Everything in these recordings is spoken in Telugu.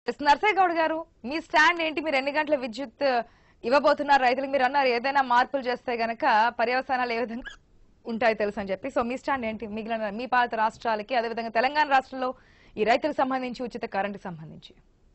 ఎస్ నర్సయ్య గౌడ్ గారు మీ స్టాండ్ ఏంటి మీరు ఎన్ని గంటల విద్యుత్ ఇవ్వబోతున్నారు రైతులకు మీరు అన్నారు ఏదైనా మార్పులు చేస్తే గనక పర్యవసానాలు ఏ విధంగా ఉంటాయి తెలుసు అని చెప్పి సో మీ స్టాండ్ ఏంటి మిగిలిన మీ పాలిత రాష్ట్రాలకి అదేవిధంగా తెలంగాణ రాష్ట్రంలో ఈ రైతులకు సంబంధించి ఉచిత కరెంటు సంబంధించి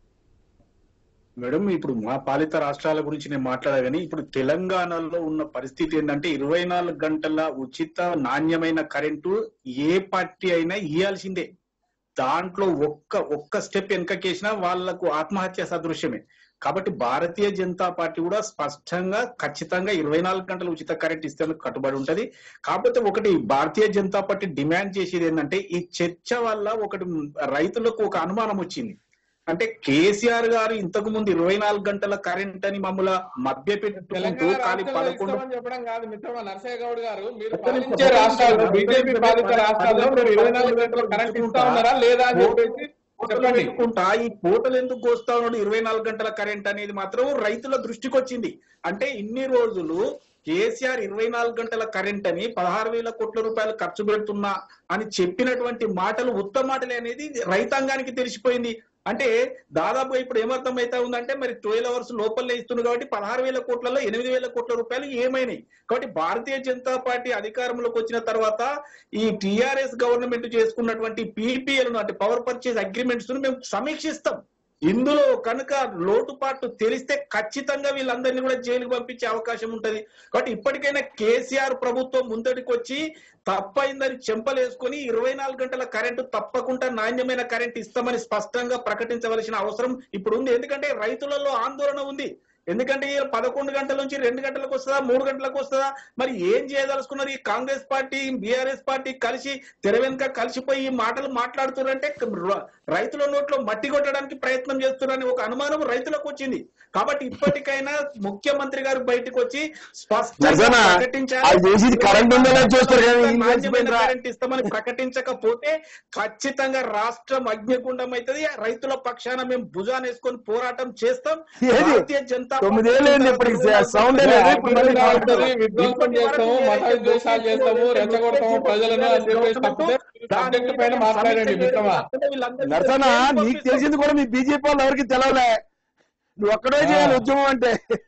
మేడం ఇప్పుడు మా పాలిత రాష్ట్రాల గురించి నేను మాట్లాడా కానీ ఇప్పుడు తెలంగాణలో ఉన్న పరిస్థితి ఏంటంటే ఇరవై నాలుగు గంటల ఉచిత నాణ్యమైన కరెంటు ఏ పార్టీ అయినా ఇయ్యాల్సిందే దాంట్లో ఒక్క ఒక్క స్టెప్ వెనకకేసినా వాళ్లకు ఆత్మహత్య సదృశ్యమే కాబట్టి భారతీయ జనతా పార్టీ కూడా స్పష్టంగా ఖచ్చితంగా ఇరవై నాలుగు గంటల ఉచిత కరెంట్ ఇస్తే కట్టుబడి ఉంటది కాకపోతే ఒకటి భారతీయ జనతా పార్టీ డిమాండ్ చేసేది ఏంటంటే ఈ చర్చ వల్ల ఒకటి రైతులకు ఒక అనుమానం వచ్చింది అంటే కేసీఆర్ గారు ఇంతకు ముందు ఇరవై నాలుగు గంటల కరెంట్ అని మమ్మల్ని మభ్య పెట్టుకుంటూ తెలంగాణ కానీ రాష్ట్రంలో పదకొండు ఇస్తామని చెప్పడం కాదు మిత్రమా నరసయ్య గౌడ్ గారు మీరు ఒక్క నిమిషం, పాలించే ఒక్క రాష్ట్రాల్లో నిమిషం. బీజేపీ పాలిత రాష్ట్రాల్లో మీరు ఇరవై నాలుగు గంటల కరెంట్ ఇస్తా ఉన్నారా లేదా అని చెప్పేసి చెప్పండి పెట్టుకుంటా ఈ కోటలు ఎందుకు కోస్తా ఉన్నాడు ఇరవై నాలుగు గంటల కరెంట్ అనేది మాత్రం రైతుల దృష్టికి వచ్చింది అంటే ఇన్ని రోజులు కేసీఆర్ ఇరవై నాలుగు గంటల కరెంట్ అని పదహారు వేల కోట్ల రూపాయలు ఖర్చు పెడుతున్నా అని చెప్పినటువంటి మాటలు ఉత్తమ మాటలే అనేది రైతాంగానికి తెలిసిపోయింది అంటే దాదాపుగా ఇప్పుడు ఏమర్థం అవుతా ఉందంటే మరి ట్వెల్వ్ అవర్స్ లోపలే ఇస్తుంది కాబట్టి పదహారు వేల కోట్లలో ఎనిమిది వేల కోట్ల రూపాయలు ఏమైనాయి కాబట్టి భారతీయ జనతా పార్టీ అధికారంలోకి వచ్చిన తర్వాత ఈ టిఆర్ఎస్ గవర్నమెంట్ చేసుకున్నటువంటి పీపీఎల్ అంటే పవర్ పర్చేస్ అగ్రిమెంట్స్ మేము సమీక్షిస్తాం ఇందులో కనుక లోటుపాట్లు తెలిస్తే ఖచ్చితంగా వీళ్ళందరినీ కూడా జైలుకు పంపించే అవకాశం ఉంటది కాబట్టి ఇప్పటికైనా కేసీఆర్ ప్రభుత్వం ముందడికి వచ్చి తప్పైందని చెంపలేసుకొని ఇరవై నాలుగు గంటల కరెంటు తప్పకుండా నాణ్యమైన కరెంట్ ఇస్తామని స్పష్టంగా ప్రకటించవలసిన అవసరం ఇప్పుడు ఉంది ఎందుకంటే రైతులలో ఆందోళన ఉంది ఎందుకంటే ఈ పదకొండు గంటల నుంచి రెండు గంటలకు వస్తుందా మూడు గంటలకు వస్తుందా మరి ఏం చేయదలుచుకున్నారు ఈ కాంగ్రెస్ పార్టీ బీఆర్ఎస్ పార్టీ కలిసి తెర వెనుక కలిసిపోయి ఈ మాటలు మాట్లాడుతున్నారంటే ర- రైతుల నోట్లో మట్టి కొట్టడానికి ప్రయత్నం చేస్తున్నారని ఒక అనుమానం రైతులకు వచ్చింది కాబట్టి ఇప్పటికైనా ముఖ్యమంత్రి గారు బయటకు వచ్చి స్పష్టంగా నిజమా? ప్రకటించాలి అది చేసేది కరెంట్ ఉందనే చూస్తారు కానీ ఏం నాణ్యమైన చేసిపోయిందిరా? కరెంట్ ఇస్తామని ప్రకటించకపోతే ఖచ్చితంగా రాష్ట్రం అగ్నిగుండం అవుతుంది రైతుల పక్షాన మేము భుజాన్ని వేసుకొని పోరాటం చేస్తాం ఏది? భారతీయ జనతా తొమ్మిదేళ్ళు అయింది ఇప్పటికి సౌండ్ అదే లేదు అభివృద్ధి మళ్ళీ రావుతుంది, విధ్వంసం చేస్తాము మత ద్వేషాలు చేస్తాము రెచ్చగొడతాము ప్రజలను అని చెప్పేసి తప్పితే సబ్జెక్ట్ పైన మాట్లాడండి మిత్రమా నరసన నీకు తెలిసింది కూడా మీ బీజేపీ వాళ్ళు ఎవరికి తెలవలే నువ్వు ఒక్కడే చేయాలి ఉద్యమం అంటే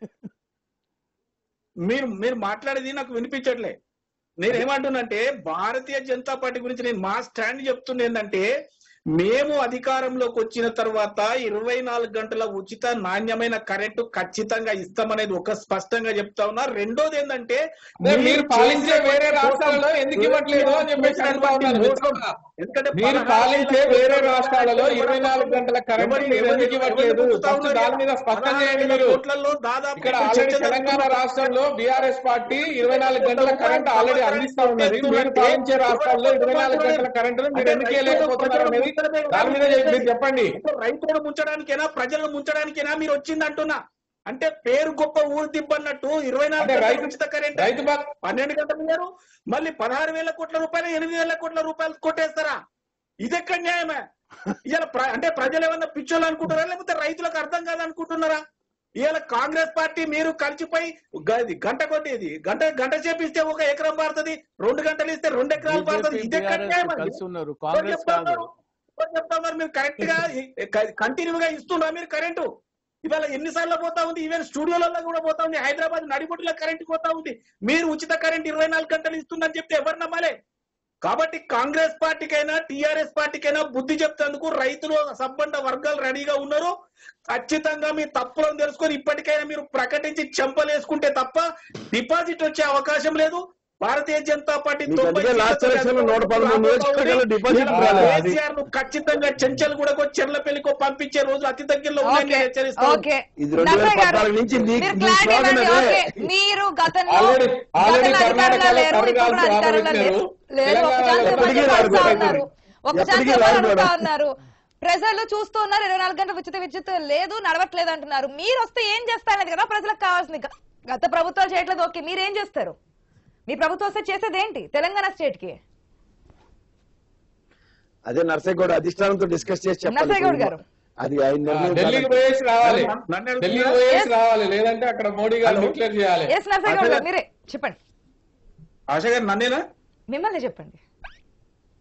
మీరు మీరు మాట్లాడేది నాకు వినిపించట్లే నేను ఏమంటున్నంటే భారతీయ జనతా పార్టీ గురించి నేను మా స్టాండ్ చెప్తున్నా ఏంటంటే మేము అధికారంలోకి వచ్చిన తర్వాత ఇరవై నాలుగు గంటల ఉచిత నాణ్యమైన కరెంటు ఖచ్చితంగా ఇస్తామనేది ఒక స్పష్టంగా చెప్తా ఉన్నా రెండోది ఏంటంటే అదే మీరు పాలించే వేరే రాష్ట్రాలలో ఎందుకు ఇవ్వట్లేదు అని చెప్పేసి అడుగుతా ఉన్నాను మిత్రమా. ఎందుకంటే మీరు పాలించే వేరే రాష్ట్రాలలో ఇరవై నాలుగు గంటల కరెంట్ ఎవరి- మీరు ఎందుకు ఇవ్వట్లేదు ఎవరి- ఫస్ట్ దాని మీద స్పష్టం చేయండి మీరు కోట్లలో దాదాపు ఇక్కడ ఆల్రెడీ తెలంగాణ రాష్ట్రంలో బీఆర్ఎస్ పార్టీ ఇరవై నాలుగు గంటల కరెంట్ ఆల్రెడీ అందిస్తా ఉన్నది మీరు పాలించే రాష్ట్రాల్లో ఇరవై నాలుగు గంటల కరెంట్ మీరు ఎందుకు ఇవ్వలేకపోతున్నారు అనేది దాని మీద మీరు చెప్పండి రైతులను ముంచడానికైనా ప్రజలను ముంచడానికైనా మీరు వచ్చింది అంటున్నా అంటే పేరు గొప్ప ఊరు దిబ్బన్నట్టు ఇరవై నాలుగు అంటే గంటల రైతు- ఉచిత కరెంట్ రైతు బా- పన్నెండు గంటలు ఇయ్యారు మళ్ళీ పదహారు వేల కోట్ల రూపాయలు ఎనిమిది వేల కోట్ల రూపాయలు కొట్టేస్తారా ఇది ఎక్కడ న్యాయమే ఇవాళ ప్ర- అంటే ప్రజలు ఏమన్నా పిచ్చోళ్ళు అనుకుంటారా లేకపోతే రైతులకు అర్థం కాదనుకుంటున్నారా ఇవాళ కాంగ్రెస్ పార్టీ మీరు కలిసిపోయి గ- ఇది గంట కొట్టేది గంట గంట చేపిస్తే ఒక ఎకరం పారుతుంది రెండు గంటలు ఇస్తే రెండు ఎకరాలు పారుతుంది ఇది ఎక్కడ న్యాయం అండి? కలిసి ఉన్నారు ఎవరు కాంగ్రెస్ చెప్తా కాదు ఉన్నారు? ఎవరు చెప్తా ఉన్నారు? మీరు కరెక్ట్ గా కంటిన్యూ గా ఇస్తున్నా మీరు కరెంటు ఇవాళ ఎన్నిసార్లు పోతా ఉంది ఈవెన్ స్టూడియోలలో కూడా పోతా ఉంది హైదరాబాద్ నడిబొట్టులో కరెంట్ పోతా ఉంది మీరు ఉచిత కరెంట్ ఇరవై నాలుగు గంటలు ఇస్తుందని చెప్తే ఎవరు నమ్మాలి కాబట్టి కాంగ్రెస్ పార్టీకైనా టిఆర్ఎస్ పార్టీకైనా బుద్ధి చెప్తేందుకు రైతులు సబ్బండ వర్గాలు రెడీగా ఉన్నారు ఖచ్చితంగా మీ తప్పులను తెలుసుకొని ఇప్పటికైనా మీరు ప్రకటించి చెంపలేసుకుంటే తప్ప డిపాజిట్ వచ్చే అవకాశం లేదు భారతీయ జనతా పార్టీ మీకు తొంభై అందుకే లాస్ట్ ఎలక్షన్ లో నూట పదమూడు నియోజకవర్గాల్లో డిపాజిట్ రాలేదు. అది- కేసీఆర్ ను ఖచ్చితంగా చెంచల్ కూడా చెర్లపల్లికో పంపించే రోజు అతి దగ్గరలో ఉన్నాయని ఓకే హెచ్చరిస్తాను ఓకే ఇది రెండు వేల నర్సయ్య గారు, పద్నాలుగు నుంచి మీ- మీరు మీ క్లారిటీ స్లోగన్ ఇవ్వండి. అదే. ఓకే, మీరు గతంలో ఆల్రెడీ ఆల్రెడీ గతంలో అధికారంలో కర్ణాటకలో లేరు, ఇప్పుడు కర్రగాల్సి కూడా అధికారంలో లేరు. ఆరోపించారు. లేరు, ఒక ఛాన్స్ తెలంగాణలో ఇవ్వండి, ఎప్పటికీ అడుగుతా రాదు ఉన్నారు. ఒక ఛాన్స్ ఎప్పటికీ ఇవ్వండి, రాదు అడుగుతా మేడం. ఉన్నారు ప్రజలు చూస్తూ ఉన్నారు ఇరవై నాలుగు గంటల ఉచిత విద్యుత్ లేదు నడవట్లేదు అంటున్నారు మీరు వస్తే ఏం చేస్తారనేది కదా ప్రజలకు కావాల్సింది గ- గత ప్రభుత్వాలు చేయట్లేదు ఓకే మీరు ఏం చేస్తారు మీ ప్రభుత్వం వస్తే చేసేది ఏంటి తెలంగాణ స్టేట్ కి అదే నర్సయ్య గౌడ్ అధిష్టానంతో డిస్కస్ చేసి చెప్పాలి నర్సయ్య గౌడ్ గారు. అది ఆయన ఆ, నిర్ణయం ఢిల్లీకి కాదు. పోయేసి రావాలి నన్ను అడుగుతున్నా? ఢిల్లీకి పోయేసి Yes. రావాలి లేదంటే అక్కడ మోడీ గారు Hello. డిక్లేర్ చేయాలి ఎస్ నర్సయ్య గౌడ్ గారు అసలు- మీరే చెప్పండి ఆశ గారు నన్నేనా మిమ్మల్ని చెప్పండి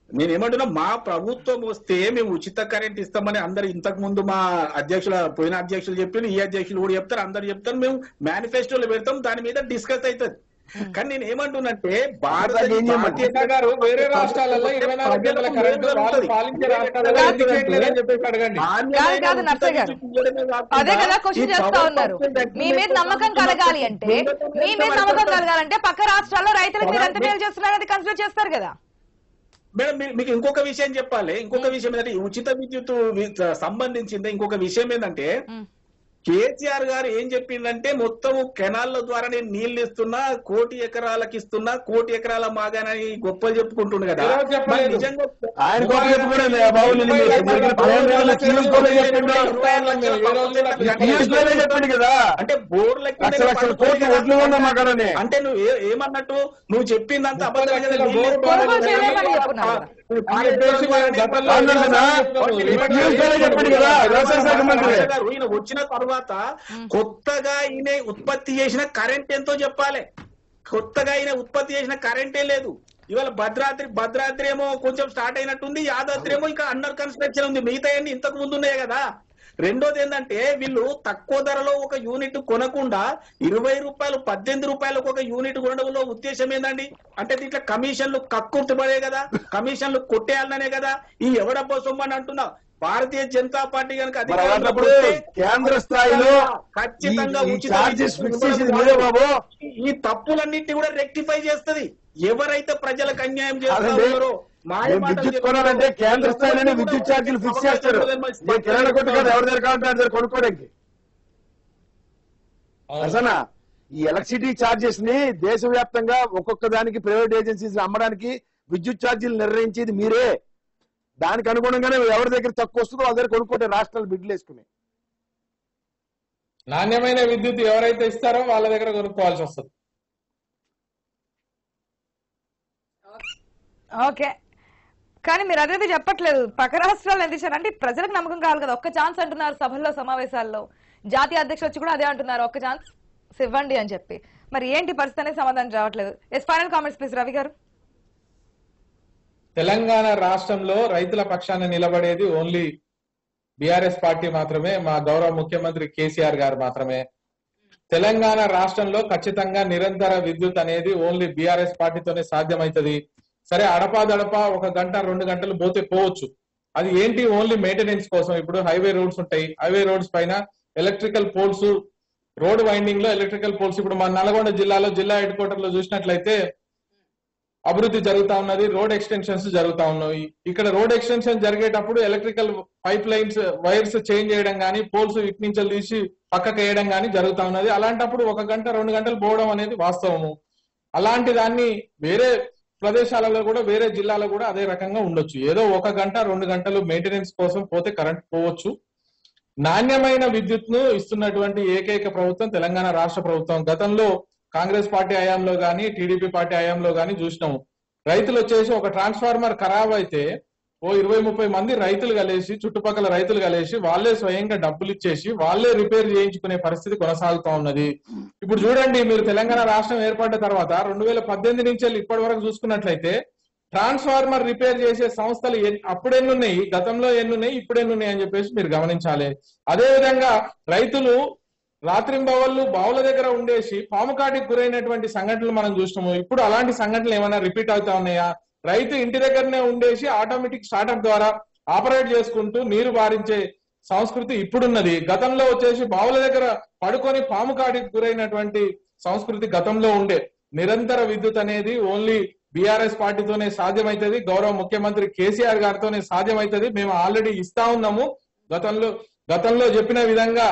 నేను ఏమంటున్నా మా ప్రభుత్వం వస్తే మేము ఉచిత కరెంట్ ఇస్తామని అందరు ఇంతకు ముందు మా అధ్యక్షుల పోయిన అధ్యక్షులు చెప్పారు ఈ అధ్యక్షులు కూడా చెప్తారు అందరు చెప్తారు మేము మేనిఫెస్టోలో పెడతాం దాని మీద డిస్కస్ అవుతుంది కానీ నేను ఏమంటున్నానంటే భారత ఏం చేయమంటారు? భారతీయ కృష్ణ గారు వేరే రాష్ట్రాలలో ఇరవై నాలుగు గంటల కరెంటు వాళ్ళు పాలించే రాష్ట్రాలలో ఎందుకు చేయట్లేదని చెప్పేసి అడగండి కాదు కాదు నర్సయ్య గారు అదే కదా క్వశ్చన్ చేస్తా ఉన్నారు మీ మీద నమ్మకం కలగాలి అంటే మీ మీద నమ్మకం కలగాలంటే పక్క రాష్ట్రాల్లో రైతులకు మీరు ఎంత మేలు చేస్తున్నారని కన్సిడర్ చేస్తారు కదా మేడం మీ- మీకు ఇంకొక విషయం చెప్పాలి ఇంకొక విషయం ఏంటంటే ఈ ఉచిత విద్యుత్ వి- సంబంధించింది ఇంకొక విషయం ఏంటంటే ఉమ్. కేసీఆర్ గారు ఏం చెప్పిందంటే మొత్తం కెనాల్ల ద్వారా నేను నీళ్లు ఇస్తున్నా కోటి ఎకరాలకు ఇస్తున్నా కోటి ఎకరాల మాగానని గొప్పలు చెప్పుకుంటుండు కదా ఎవరు చెప్పలేదు? మరి నిజంగా ఆయన గొప్ప చెప్పుకోలేదు బాబు నేను మీరు దగ్గర పదిహేను వేల పీయూష్ గోయల్ చెప్పిండు పీయూష్ గోయలే చెప్పిండు కదా అంటే బోర్లకి లక్ష లక్షల కోట్లు ఒడ్లు ఉన్నాం మాకడనే అంటే నువ్వు ఏ- ఏమన్నట్టు నువ్వు చెప్పిందంత అబద్ధం కదా, లక్షల నీళ్ళు బోరు ఎక్కువ కొనుగోలు ఉన్నాయి. చేయలేమని చెప్పుకున్నారు కదా. ఆయన చెప్పేసి మనం గతంలో అవును కదా? పీయూష్ గోయలే చెప్పిండు కదా వ్యవసాయ శాఖ మంత్రి రాజా గారు, ఈయన వచ్చిన తర్వాత కొత్తగా ఈయన ఉత్పత్తి చేసిన కరెంట్ ఎంతో చెప్పాలి కొత్తగా ఈయన ఉత్పత్తి చేసిన కరెంటే లేదు ఇవాళ భద్రాద్రి భద్రాద్రి ఏమో కొంచెం స్టార్ట్ అయినట్టుంది యాదాద్రి ఏమో ఇంకా అండర్ కన్స్ట్రక్షన్ ఉంది మిగతా అన్ని ఇంతకు ముందు ఉన్నాయి కదా రెండోది ఏంటంటే వీళ్ళు తక్కువ ధరలో ఒక యూనిట్ కొనకుండా ఇరవై రూపాయలు పద్దెనిమిది రూపాయలకు ఒక యూనిట్ కొనడంలో ఉద్దేశం ఏందండి అంటే దీంట్లో కమిషన్లు కక్కుర్తిపడే కదా కమిషన్లు కొట్టేయాలనే కదా ఈ ఎవడబ్బో సొమ్ము అని అంటున్నా భారతీయ జనతా పార్టీ కనుక మరి అలాంటప్పుడు కేంద్ర స్థాయిలో ఖచ్చితంగా ఈ- ఈ ఉచిత చార్జెస్ విద్యుత్ ఫిక్స్ చేసింది మీరే బాబు ఈ తప్పులన్నింటినీ కూడా రెక్టిఫై చేస్తది ఎవరైతే ప్రజలకు అన్యాయం చేస్తా అదండి. ఉన్నారో మాయ మేము మాటలు విద్యుత్ చెప్తున్నారో, కొనాలంటే కేంద్ర స్థాయిలోనే ఎవరైతే విద్యుత్ ఛార్జీలు ఫిక్స్ అవకాశం చేస్తారు ఉంటుందని మరి నేను కిరాణా కొట్టు కాదు ఎవరి దగ్గర కావాలంటే వాడి దగ్గర కొనుక్కోవడానికి అసనా ఈ ఎలక్ట్రిసిటీ ఛార్జెస్ ని దేశవ్యాప్తంగా ఒక్కొక్క దానికి ప్రైవేట్ ఏజెన్సీస్ అమ్మడానికి విద్యుత్ ఛార్జీలు నిర్ణయించేది మీరే దానికి అనుగుణంగానే ఎవరి దగ్గర తక్కువ వస్తుందో వాళ్ళ దగ్గర కొనుక్కుంటే రాష్ట్రాలు బిడ్డలు వేసుకుని నాణ్యమైన విద్యుత్ ఎవరైతే ఇస్తారో వాళ్ళ దగ్గర కొనుక్కోవాల్సి వస్తుంది ఓకే కానీ మీరు అదేది చెప్పట్లేదు పక్క రాష్ట్రాలు ఎంత ఇచ్చారు అంటే ప్రజలకు నమ్మకం కావాలి కదా ఒక్క ఛాన్స్ అంటున్నారు సభల్లో సమావేశాల్లో జాతీయ అధ్యక్షులు వచ్చి కూడా అదే అంటున్నారు ఒక్క ఛాన్స్ ఇవ్వండి అని చెప్పి మరి ఏంటి పరిస్థితి అనేది సమాధానం రావట్లేదు yes final comments please Ravi గారు తెలంగాణ రాష్ట్రంలో రైతుల పక్షాన నిలబడేది ఓన్లీ బీఆర్ఎస్ పార్టీ మాత్రమే మా గౌరవ ముఖ్యమంత్రి కేసీఆర్ గారు మాత్రమే తెలంగాణ రాష్ట్రంలో ఖచ్చితంగా నిరంతర విద్యుత్ అనేది ఓన్లీ బీఆర్ఎస్ పార్టీతోనే సాధ్యమవుతుంది సరే అడపాదడపా ఒక గంట రెండు గంటలు పోతే పోవచ్చు అది ఏంటి ఓన్లీ మెయింటెనెన్స్ కోసం ఇప్పుడు హైవే రోడ్స్ ఉంటాయి హైవే రోడ్స్ పైన ఎలక్ట్రికల్ పోల్స్ రోడ్ వైండింగ్ లో ఎలక్ట్రికల్ పోల్స్ ఇప్పుడు మన నల్గొండ జిల్లాలో జిల్లా హెడ్ క్వార్టర్ లో చూసినట్లయితే అభివృద్ధి జరుగుతా ఉన్నది రోడ్ ఎక్స్టెన్షన్స్ జరుగుతా ఉన్నాయి ఇక్కడ రోడ్ ఎక్స్టెన్షన్ జరిగేటప్పుడు electrical pipe lines wires change చేయడం కానీ పోల్స్ ఇటు నుంచి తీసి పక్కకు వేయడం కానీ జరుగుతా ఉన్నది అలాంటప్పుడు ఒక గంట రెండు గంటలు పోవడం అనేది వాస్తవము అలాంటి దాన్ని వేరే ప్రదేశాలలో కూడా వేరే జిల్లాలో కూడా అదే రకంగా ఉండొచ్చు ఏదో ఒక గంట రెండు గంటలు మెయింటెనెన్స్ కోసం పోతే కరెంట్ పోవచ్చు నాణ్యమైన విద్యుత్ ను ఇస్తున్నటువంటి ఏకైక ప్రభుత్వం తెలంగాణ రాష్ట్ర ప్రభుత్వం గతంలో కాంగ్రెస్ పార్టీ హయాంలో గాని టీడీపీ పార్టీ హయాంలో గాని చూసినాము రైతులు వచ్చేసి ఒక ట్రాన్స్ఫార్మర్ ఖరాబ్ అయితే ఓ ఇరవై ముప్పై మంది రైతులు కలిసి చుట్టుపక్కల రైతులు కలిసి వాళ్ళే స్వయంగా డబ్బులు ఇచ్చేసి వాళ్ళే రిపేర్ చేయించుకునే పరిస్థితి కొనసాగుతా ఉన్నది ఇప్పుడు చూడండి మీరు తెలంగాణ రాష్ట్రం ఏర్పడ్డ తర్వాత రెండు వేల పద్దెనిమిది నుంచి వెళ్ళి ఇప్పటి వరకు చూసుకున్నట్లయితే ట్రాన్స్ఫార్మర్ రిపేర్ చేసే సంస్థలు ఎన్- అప్పుడు ఎన్ని ఉన్నాయి గతంలో ఎన్ని ఉన్నాయి ఇప్పుడు ఎన్ని ఉన్నాయి అని చెప్పేసి మీరు గమనించాలి అదే విధంగా రైతులు రాత్రింబవళ్ళు బావుల దగ్గర ఉండేసి పాము కాటికి గురైనటువంటి సంఘటనలు మనం చూసినాము ఇప్పుడు అలాంటి సంఘటనలు ఏమైనా రిపీట్ అవుతా ఉన్నాయా రైతు ఇంటి దగ్గరనే ఉండేసి ఆటోమేటిక్ స్టార్టప్ ద్వారా ఆపరేట్ చేసుకుంటూ నీరు బారించే సంస్కృతి ఇప్పుడున్నది గతంలో వచ్చేసి బావుల దగ్గర పడుకొని పాము కాటికి గురైనటువంటి సంస్కృతి గతంలో ఉండే నిరంతర విద్యుత్ అనేది ఓన్లీ బీఆర్ఎస్ పార్టీతోనే సాధ్యమైతది గౌరవ ముఖ్యమంత్రి కేసీఆర్ గారితోనే సాధ్యమైతది మేము ఆల్రెడీ ఇస్తా ఉన్నాము గతంలో గతంలో చెప్పిన విధంగా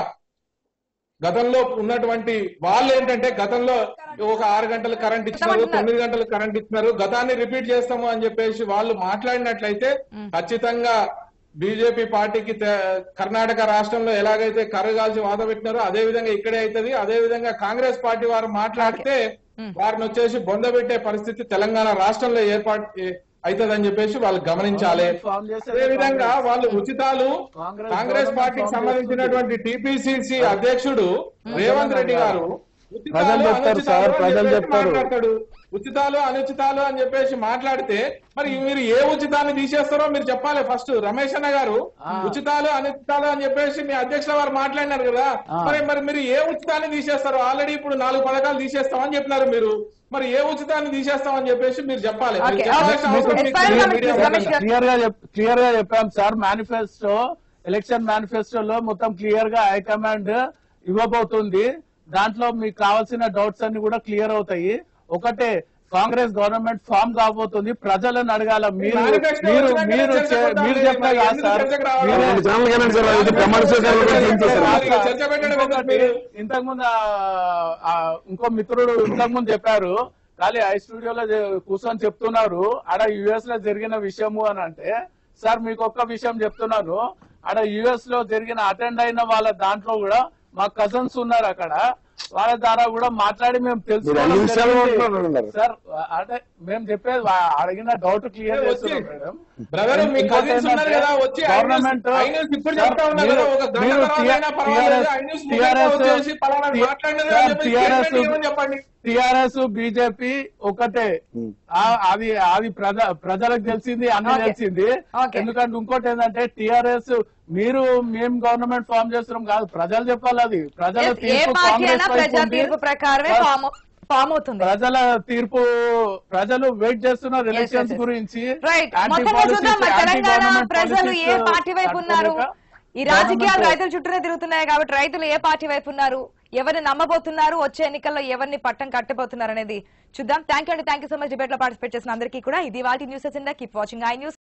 గతంలో ఉన్నటువంటి వాళ్ళు ఏంటంటే గతంలో ఒక ఆరు గంటలు కరెంట్ ఇచ్చినారు తొమ్మిది గంటలు కరెంట్ ఇచ్చినారు గతాన్ని రిపీట్ చేస్తాము అని చెప్పేసి వాళ్ళు మాట్లాడినట్లయితే ఖచ్చితంగా బీజేపీ పార్టీకి తె- కర్ణాటక రాష్ట్రంలో ఎలాగైతే కర్రగాల్చి వాద పెట్టినారో అదే విధంగా ఇక్కడే అవుతుంది అదే విధంగా కాంగ్రెస్ పార్టీ వారు మాట్లాడితే వారిని వచ్చేసి బొంద పెట్టే పరిస్థితి తెలంగాణ రాష్ట్రంలో ఏర్పాటు అవుతుందని చెప్పేసి వాళ్ళు గమనించాలి అదే విధంగా వాళ్ళు ఉచితాలు కాంగ్రెస్ పార్టీకి సంబంధించినటువంటి టిపిసిసి అధ్యక్షుడు రేవంత్ రెడ్డి గారు ఉచితాలు, ప్రజలు చెప్తారు అనుచితాలు సార్ అని ప్రజలు చెప్పేసి చెప్తారు మాట్లాడతాడు ఉచితాలు అనుచితాలు అని చెప్పేసి మాట్లాడితే మరి మీరు ఏ ఉచితాన్ని తీసేస్తారో మీరు చెప్పాలి ఫస్ట్ రమేష్ అన్న గారు ఉచితాలు అనుచితాలు అని చెప్పేసి మీ అధ్యక్షుల వారు మాట్లాడినారు కదా మరి మరి మీరు ఏ ఉచితాన్ని తీసేస్తారో ఆల్రెడీ ఇప్పుడు నాలుగు పథకాలు తీసేస్తామని చెప్పినారు మీరు మరి ఏ ఉచితాన్ని తీసేస్తామని చెప్పేసి మీరు చెప్పాలి మీరు Okay, చెప్పాల్సిన okay. అవసరం As మీకు far as లేదు I'm మీడియా concerned, పరంగా. క్లియర్ గా క్లియర్ గా చెప్పాం సార్ మేనిఫెస్టో ఎలక్షన్ మేనిఫెస్టోలో మొత్తం క్లియర్ గా హైకమాండ్ ఇవ్వబోతుంది దాంట్లో మీకు కావాల్సిన డౌట్స్ అన్ని కూడా క్లియర్ అవుతాయి ఒకటే కాంగ్రెస్ గవర్నమెంట్ ఫామ్ కాబోతుంది ప్రజలను అడగాల మీరు Manifesto మీరు వచ్చినాకనే మీరు చర్చ చే- పెడతాం మీరు లేదు, చెప్పే మరి కాదు ఎందుకు సార్ చర్చకు రావాలి? మీరే- రెండు ఛానల్ కనండి సార్, ఇది ప్రమాణ స్వీకారం కూడా ఏం చేశారు? మరి ఇక చర్చ పెట్టడం ఎందుకు ఇంకొకటి, మీరు? ఇంతకుముందు ఆ- ఆ ఇంకో మిత్రుడు ఇంతకుముందు చెప్పారు ఖాళీ ఐ స్టూడియోలో జ- కూర్చొని చెప్తున్నారు ఆడ యుఎస్ లో జరిగిన విషయము అని అంటే సార్ మీకు ఒక్క విషయం చెప్తున్నాను ఆడ యుఎస్ లో జరిగిన అటెండ్ అయిన వాళ్ళ దాంట్లో కూడా మా కజన్స్ ఉన్నారు అక్కడ వాళ్ళ ద్వారా కూడా మాట్లాడి మేము మీరు అన్ని విషయాలు తెలుసుకోవడం మాట్లాడుతున్నారు. సార్ అంటే మేము చెప్పేది వా- అడిగిన డౌట్ క్లియర్ వచ్చి, చేస్తున్నాం మేడం బ్రదర్ మీ ఇంకోటి కజిన్స్ ఉన్నారు ఏంటంటే కదా వచ్చి గవర్నమెంట్ ఐ న్యూస్ ఇప్పుడు చెప్తా ఉన్నారు కదా ఒక గంట తర్వాత అయినా పర్వాలేదు ఐ న్యూస్ ముందే వచ్చేసి పలానా మాట్లాడినది అని చెప్పి statement ఇవ్వమని చెప్పండి టిఆర్ఎస్ బీజేపీ ఒకటే ఆ- అది అది ప్రజ ప్రజలకు తెలిసింది అన్ని Okay. తెలిసింది Okay. ఎందుకంటే ఇంకోటి ఏంటంటే టిఆర్ఎస్ మీరు మేము గవర్నమెంట్ ఫామ్ చేస్తున్నాం కాదు ప్రజలు చెప్పాలి అది ప్రజల Yes, ఏ తీర్పు పార్టీ కాంగ్రెస్ అయినా వైపు ప్రజా ఉంది. తీర్పు ప్రకారమే Yes. ఫామ్ ఫామ్ అవుతుంది ప్రజల తీర్పు ప్రజలు వెయిట్ చేస్తున్నారు yes, ఎలక్షన్స్ yes. గురించి రైట్ Anti మొత్తం policies, చూద్దాం మరి anti తెలంగాణ government ప్రజలు ఏ policies పార్టీ వైపు ఉన్నారు తట్టుకోలేక ఈ రాజకీయాలు government- రైతుల చుట్టూనే తిరుగుతున్నాయి కాబట్టి రైతులు ఏ పార్టీ వైపు ఉన్నారు ఎవరిని నమ్మబోతున్నారు వచ్చే ఎన్నికల్లో ఎవరిని పట్టం కట్టబోతున్నారు అనేది చూద్దాం థ్యాంక్ యూ అండి thank you so much debate లో పార్టిసిపేట్ చేసిన అందరికీ కూడా ఇది వాటి news agenda keep watching I news